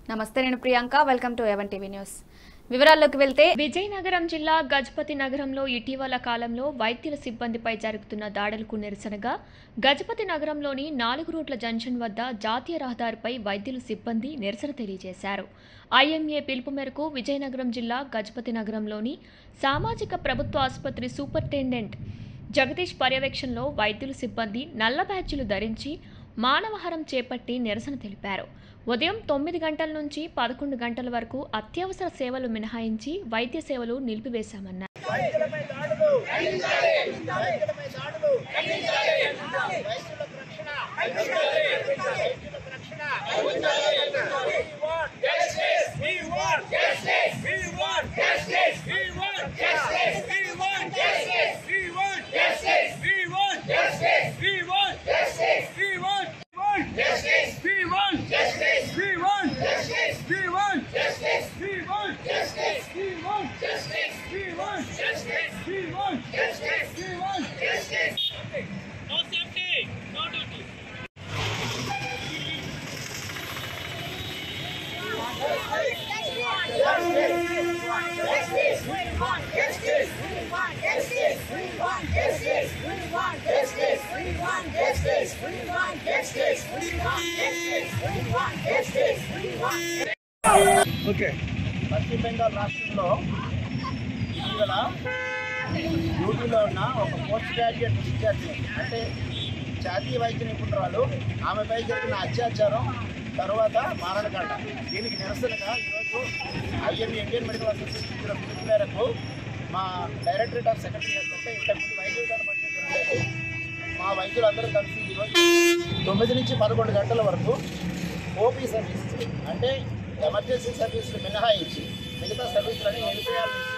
నమస్తే నేను Priyanka welcome to A one TV news వివరాల్లోకి వెళ్తే విజయనగరం జిల్లా గజపతి నగరంలో ఇటీవల కాలంలో వైద్యుల సిబ్బందిపై జరుగుతున్న దాడులకు నిరసనగా గజపతి నగరంలోని నాలుగు రోడ్ల జంక్షన్ వద్ద జాతీయ రహదారిపై వైద్యుల సిబ్బంది నిరసన తెలియజేశారు ఐఎంఏ పిలుపు మేరకు విజయనగరం జిల్లా గజపతి నగరంలోని సామాజిక ప్రభుత్వ ఆసుపత్రి సూపరింటెండెంట్ జగదీష్ పర్యవేక్షణలో వైద్యుల సిబ్బంది నల్ల బ్యాడ్జీలు ధరించి మానవహారం చేపట్టి నిరసన తెలిపారు ఉదయం తొమ్మిది గంటల నుంచి పదకొండు గంటల వరకు అత్యవసర సేవలు మినహాయించి వైద్య సేవలు నిలిపివేశామన్నారు వైద్యులపై దాడులు వైద్యులపై దాడులు వైద్యులకు రక్షణ వైద్యులకు రక్షణ We want justice. We want justice. We want justice. We want justice. We want justice. We want justice. We want justice. We want justice. We want justice. We want justice. We want justice. We want justice. We want justice. We want justice. We want justice. We want justice. No safety. No duty. Okay పశ్చిమ బెంగాల్ రాష్ట్రంలో ఇటీవల డ్యూటీలో ఉన్న ఒక post graduate విద్యార్థి అంటే జాతీయ వైద్య నిపుణురాలు ఆమెపై జరిగిన అత్యాచారం తర్వాత మారణకాండ దీనికి నిరసనగా ఈరోజు ఐఎం ఇండియన్ మెడికల్ అసోసియేషన్ ఇచ్చిన పిలుపు మేరకు మా డైరెక్టరేట్ ఆఫ్ సెక్రటరీ అంటే ఇంతకుముందు వైద్య విధానం పనిచేస్తున్నారు మా వైద్యులందరూ కలిసి ఈరోజు తొమ్మిది నుంచి పదకొండు గంటల వరకు ఓపీ సర్వీస్ అంటే ఎమర్జెన్సీ సర్వీసులు మినహాయించి మిగతా సర్వీసులని నిలిపేయాలని